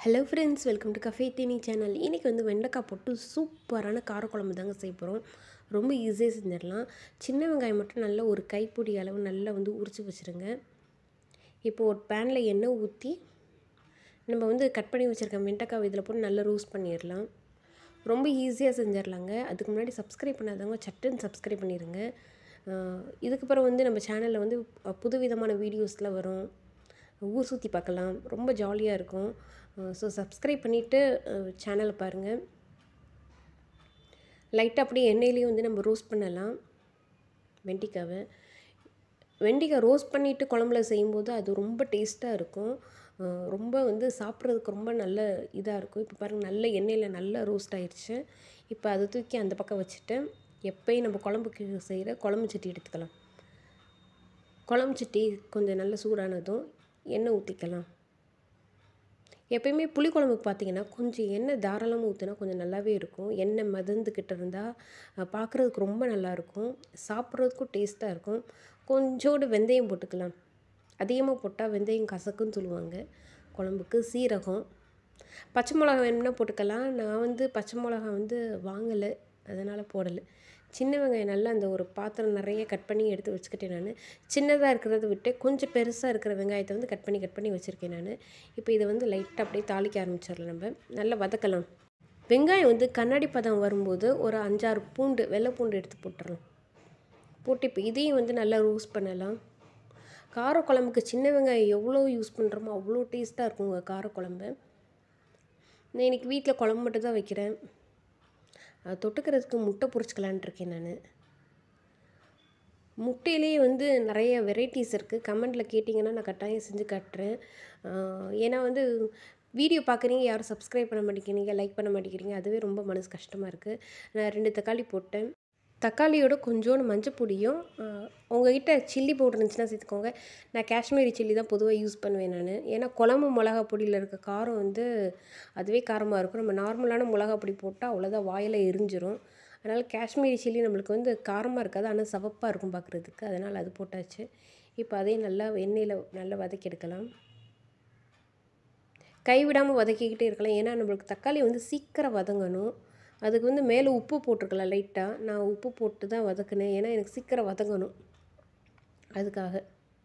hello friends welcome to cafe Theeni channel இன்றைக்கி வந்து வெண்டைக்காய் போட்டு சூப்பரான காரக்குழம்பு தாங்க செய்ய போகிறோம் ரொம்ப ஈஸியாக செஞ்சிடலாம் சின்ன வெங்காயம் மட்டும் நல்லா ஒரு கைப்பிடி அளவு நல்லா வந்து உரித்து வச்சுருங்க இப்போ ஒரு பேனில் எண்ணெய் ஊற்றி நம்ம வந்து கட் பண்ணி வச்சுருக்க வெண்டைக்காய் இதில் போட்டு நல்லா ரோஸ்ட் பண்ணிடலாம் ரொம்ப ஈஸியாக செஞ்சிடலாங்க அதுக்கு முன்னாடி சப்ஸ்கிரைப் பண்ணாதவங்க சட்டுன்னு சப்ஸ்கிரைப் பண்ணிடுங்க இதுக்கப்புறம் வந்து நம்ம சேனலில் வந்து புதுவிதமான வீடியோஸ்லாம் வரும் ஊர் சுற்றி பார்க்கலாம் ரொம்ப ஜாலியாக இருக்கும் ஸோ சப்ஸ்கிரைப் பண்ணிவிட்டு சேனலை பாருங்கள் லைட்டாக அப்படியே எண்ணெயிலையும் வந்து நம்ம ரோஸ்ட் பண்ணலாம் வெண்டிக்காவை வெண்டிக்காய் ரோஸ்ட் பண்ணிவிட்டு குழம்புல செய்யும்போது அது ரொம்ப டேஸ்ட்டாக இருக்கும் ரொம்ப வந்து சாப்பிட்றதுக்கு ரொம்ப நல்ல இதாக இருக்கும் இப்போ பாருங்கள் நல்ல எண்ணெயில் நல்லா ரோஸ்ட் ஆயிடுச்சு இப்போ அதை தூக்கி அந்த பக்கம் வச்சுட்டு எப்பயும் நம்ம குழம்புக்கு செய்கிற குழம்பு சட்டி எடுத்துக்கலாம் குழம்பு சட்டி கொஞ்சம் நல்ல சூடானதும் எண்ணெய் ஊற்றிக்கலாம் எப்பயுமே புளிக்குழம்புக்கு பார்த்தீங்கன்னா கொஞ்சம் எண்ணெய் தாராளமாக ஊற்றினா கொஞ்சம் நல்லாவே இருக்கும் எண்ணெய் மதந்துக்கிட்டு இருந்தால் பார்க்குறதுக்கு ரொம்ப நல்லாயிருக்கும் சாப்பிட்றதுக்கும் டேஸ்ட்டாக இருக்கும் கொஞ்சோண்டு வெந்தயம் போட்டுக்கலாம் அதிகமாக போட்டால் வெந்தயம் கசக்குன்னு சொல்லுவாங்க குழம்புக்கு சீரகம் பச்சை மிளகா வேணும்னா போட்டுக்கலாம் நான் வந்து பச்சை மிளகா வந்து வாங்கலை அதனால் போடலை சின்ன வெங்காயம் நல்லா அந்த ஒரு பாத்திரம் நிறைய கட் பண்ணி எடுத்து வச்சுக்கிட்டேன் நான் சின்னதாக இருக்கிறத விட்டு கொஞ்சம் பெருசாக இருக்கிற வெங்காயத்தை வந்து கட் பண்ணி கட் பண்ணி வச்சுருக்கேன் நான் இப்போ இதை வந்து லைட்டாக அப்படியே தாளிக்க ஆரம்பிச்சிடலாம் நம்ம நல்லா வதக்கலாம் வெங்காயம் வந்து கண்ணாடி பதம் வரும்போது ஒரு அஞ்சாறு பூண்டு வெள்ளை பூண்டு எடுத்து போட்டுடலாம் போட்டு இப்போ இதையும் வந்து நல்லா ரோஸ்ட் பண்ணலாம் காரக்குழம்புக்கு சின்ன வெங்காயம் எவ்வளோ யூஸ் பண்ணுறோமோ அவ்வளோ டேஸ்ட்டாக இருக்குங்க காரக்குழம்பு நான் இன்றைக்கி வீட்டில் குழம்பு மட்டும் தான் வைக்கிறேன் தொட்டுக்கிறதுக்கு முட்டை பொரிச்சிக்கலான் இருக்கேன் நான் முட்டையிலேயே வந்து நிறைய வெரைட்டிஸ் இருக்குது கமெண்டில் கேட்டிங்கன்னா நான் கட்டாயம் செஞ்சு காட்டுறேன் ஏன்னா வந்து வீடியோ பார்க்குறீங்க யாரும் சப்ஸ்கிரைப் பண்ண மாட்டேங்கிறீங்க லைக் பண்ண மாட்டேங்கிறீங்க அதுவே ரொம்ப மனசு கஷ்டமாக இருக்குது நான் ரெண்டு தக்காளி போட்டேன் தக்காளியோட கொஞ்சோண்டு மஞ்சள் பொடியும் உங்ககிட்ட சில்லி பவுடர் இருந்துச்சுன்னா சேர்த்துக்கோங்க நான் காஷ்மீரி சில்லி தான் பொதுவாக யூஸ் பண்ணுவேன் நான் ஏன்னா குழம்பு மிளகா பொடியில் இருக்க காரம் வந்து அதுவே காரமாக இருக்கும் நம்ம நார்மலான மிளகா பொடி போட்டால் அவ்வளோதான் வாயில் எரிஞ்சிரும் அதனால் காஷ்மீரி சில்லி நம்மளுக்கு வந்து காரமாக இருக்காது ஆனால் சவப்பாக இருக்கும் பார்க்குறதுக்கு அதனால் அது போட்டாச்சு இப்போ அதையும் நல்லா எண்ணெயில் நல்லா வதக்கி எடுக்கலாம் கைவிடாமல் வதக்கிக்கிட்டே இருக்கலாம் ஏன்னா நம்மளுக்கு தக்காளி வந்து சீக்கிரம் வதங்கணும் அதுக்கு வந்து மேலே உப்பு போட்டிருக்கலாம் லைட்டாக நான் உப்பு போட்டு தான் வதக்கினேன் ஏன்னா எனக்கு சீக்கிரம் வதங்கணும் அதுக்காக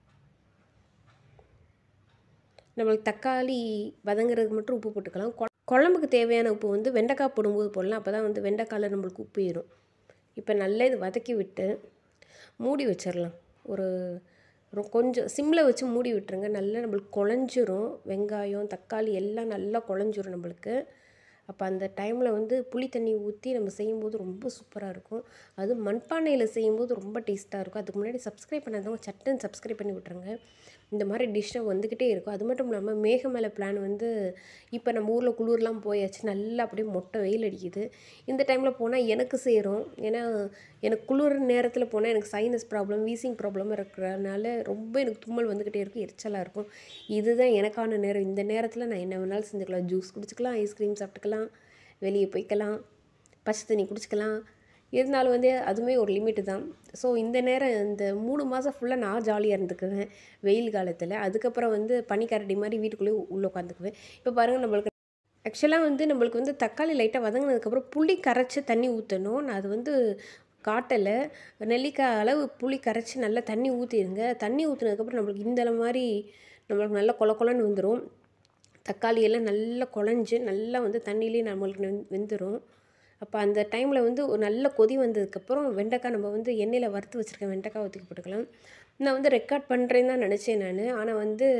நம்மளுக்கு தக்காளி வதங்குறதுக்கு மட்டும் உப்பு போட்டுக்கலாம் குழம்புக்கு தேவையான உப்பு வந்து வெண்டைக்காய் போடும்போது போடலாம் அப்போ தான் வந்து வெண்டைக்காயில் நம்மளுக்கு உப்பு ஏறும் இப்போ நல்லா இது வதக்கி விட்டு மூடி வச்சிடலாம் ஒரு கொஞ்சம் சிம்மில் வச்சு மூடி விட்டுருங்க நல்லா நம்மளுக்கு குழஞ்சிரும் வெங்காயம் தக்காளி எல்லாம் நல்லா குழஞ்சிரும் நம்மளுக்கு அப்போ அந்த டைமில் வந்து புளி தண்ணி ஊற்றி நம்ம செய்யும்போது ரொம்ப சூப்பராக இருக்கும் அது மண்பானையில் செய்யும்போது ரொம்ப டேஸ்ட்டாக இருக்கும் அதுக்கு முன்னாடி சப்ஸ்கிரைப் பண்ணாதவங்க சட்டுன்னு சப்ஸ்கிரைப் பண்ணி விட்ருங்க இந்த மாதிரி டிஷ்ஷை வந்துக்கிட்டே இருக்கும் அது மட்டும் இல்லாமல் மேகமலை பிளான் வந்து இப்போ நம்ம ஊரில் குளிர்லாம் போயாச்சு நல்லா அப்படியே மொட்டை வெயில் அடிக்குது இந்த டைமில் போனால் எனக்கு சேரும் ஏன்னா எனக்கு குளிர் நேரத்தில் போனால் எனக்கு சைனஸ் ப்ராப்ளம் வீசிங் ப்ராப்ளம் இருக்கிறதுனால ரொம்ப எனக்கு தும்மல் வந்துக்கிட்டே இருக்கும் எரிச்சலாக இருக்கும் இதுதான் எனக்கான நேரம் இந்த நேரத்தில் நான் என்ன வேணாலும் செஞ்சுக்கலாம் ஜூஸ் குடிச்சிக்கலாம் ஐஸ்கிரீம் சாப்பிட்டுக்கலாம் வெளியே போய்க்கலாம் பச்சை தண்ணி குடிச்சிக்கலாம் இருந்தாலும் வந்து அதுவுமே ஒரு லிமிட்டு தான் ஸோ இந்த நேரம் இந்த மூணு மாதம் ஃபுல்லாக நான் ஜாலியாக இருந்துக்குவேன் வெயில் காலத்தில் அதுக்கப்புறம் வந்து பனிக்கரடி மாதிரி வீட்டுக்குள்ளேயே உள்ளே உட்காந்துக்குவேன் இப்போ பாருங்கள் நம்மளுக்கு ஆக்சுவலாக வந்து நம்மளுக்கு வந்து தக்காளி லைட்டாக வதங்கினதுக்கப்புறம் புளி கரைச்சி தண்ணி ஊற்றணும் நான் அது வந்து காட்டலை நெல்லிக்காய் அளவு புளி கரைச்சி நல்லா தண்ணி ஊற்றிடுங்க தண்ணி ஊற்றினதுக்கப்புறம் நம்மளுக்கு இந்த மாதிரி நம்மளுக்கு நல்லா கொல கொலன்னு வந்துடும் தக்காளி எல்லாம் நல்லா குழஞ்சி நல்லா வந்து தண்ணியிலே நம்மளுக்கு வெந்துடும் அப்போ அந்த டைமில் வந்து ஒரு நல்ல கொதி வந்ததுக்கப்புறம் வெண்டைக்காய் நம்ம வந்து எண்ணெயில் வறுத்து வச்சுருக்க வெண்டைக்காய் ஊற்றி போட்டுக்கலாம் நான் வந்து ரெக்கார்ட் பண்ணுறேன்னு தான் நினச்சேன் நான் ஆனால் வந்து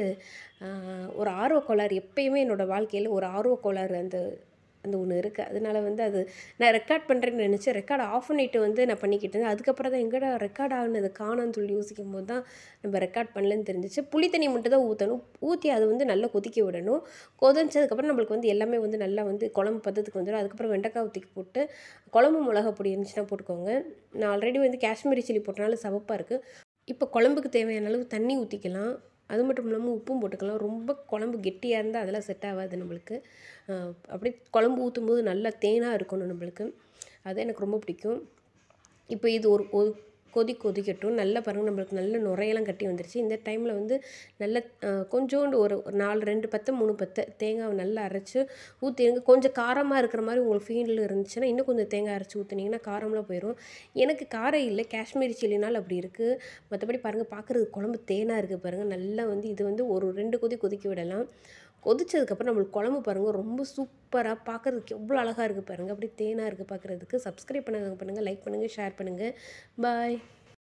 ஒரு ஆர்வ கோளாறு எப்பயுமே என்னோடய வாழ்க்கையில் ஒரு ஆர்வ கோளாறு அந்த அந்த ஒன்று இருக்குது அதனால் வந்து அது நான் ரெக்கார்ட் பண்ணுறேன்னு நினச்சேன் ரெக்கார்ட் ஆஃப் பண்ணிவிட்டு வந்து நான் பண்ணிக்கிட்டு இருந்தேன் அதுக்கப்புறம் தான் எங்கடா ரெக்கார்ட் ஆகுனது காணான்னு சொல்லி யோசிக்கும் போது தான் நம்ம ரெக்கார்ட் பண்ணலன்னு தெரிஞ்சிச்சு புளி தண்ணி மட்டும் தான் ஊற்றணும் ஊற்றி அதை வந்து நல்லா கொதிக்க விடணும் கொதிச்சதுக்கப்புறம் நம்மளுக்கு வந்து எல்லாமே வந்து நல்லா வந்து குழம்பு பதத்துக்கு வந்துடும் அதுக்கப்புறம் வெண்டைக்காய் ஊற்றி போட்டு குழம்பு மிளகா பொடி இருந்துச்சுன்னா போட்டுக்கோங்க நான் ஆல்ரெடி வந்து காஷ்மீரி சில்லி போட்டனால சவப்பாக இருக்குது இப்போ குழம்புக்கு தேவையான அளவு தண்ணி ஊற்றிக்கலாம் அது மட்டும் இல்லாமல் உப்பும் போட்டுக்கலாம் ரொம்ப குழம்பு கெட்டியாக இருந்தால் அதெல்லாம் செட் ஆகாது நம்மளுக்கு அப்படியே குழம்பு ஊற்றும் போது நல்லா தேனாக இருக்கணும் நம்மளுக்கு அது எனக்கு ரொம்ப பிடிக்கும் இப்போ இது ஒரு ஒரு கொதி கொதிக்கட்டும் நல்லா பாருங்கள் நம்மளுக்கு நல்ல நுரையெல்லாம் கட்டி வந்துருச்சு இந்த டைமில் வந்து நல்ல அஹ், கொஞ்சோண்டு ஒரு ஒரு நாலு ரெண்டு பத்து மூணு பத்து தேங்காவை நல்லா அரைச்சி ஊற்றிடுங்க கொஞ்சம் காரமாக இருக்கிற மாதிரி உங்களுக்கு ஃபீல் இருந்துச்சுன்னா இன்னும் கொஞ்சம் தேங்காய் அரைச்சி ஊற்றுனீங்கன்னா காரம்லாம் போயிடும் எனக்கு காரம் இல்லை காஷ்மீரி சில்லினால் அப்படி இருக்குது மற்றபடி பாருங்கள் பார்க்குறதுக்கு குழம்பு தேனாக இருக்குது பாருங்கள் நல்லா வந்து இது வந்து ஒரு ரெண்டு கொதி கொதிக்க விடலாம் கொதிச்சதுக்கப்புறம் நம்மளுக்கு குழம்பு பாருங்கள் ரொம்ப சூப்பராக பார்க்குறதுக்கு எவ்வளோ அழகாக இருக்குது பாருங்கள் அப்படி தேனாக இருக்குது பார்க்குறதுக்கு சப்ஸ்கிரைப் பண்ணாங்க பண்ணுங்கள் லைக் பண்ணுங்கள் ஷேர் பண்ணுங்கள் பாய்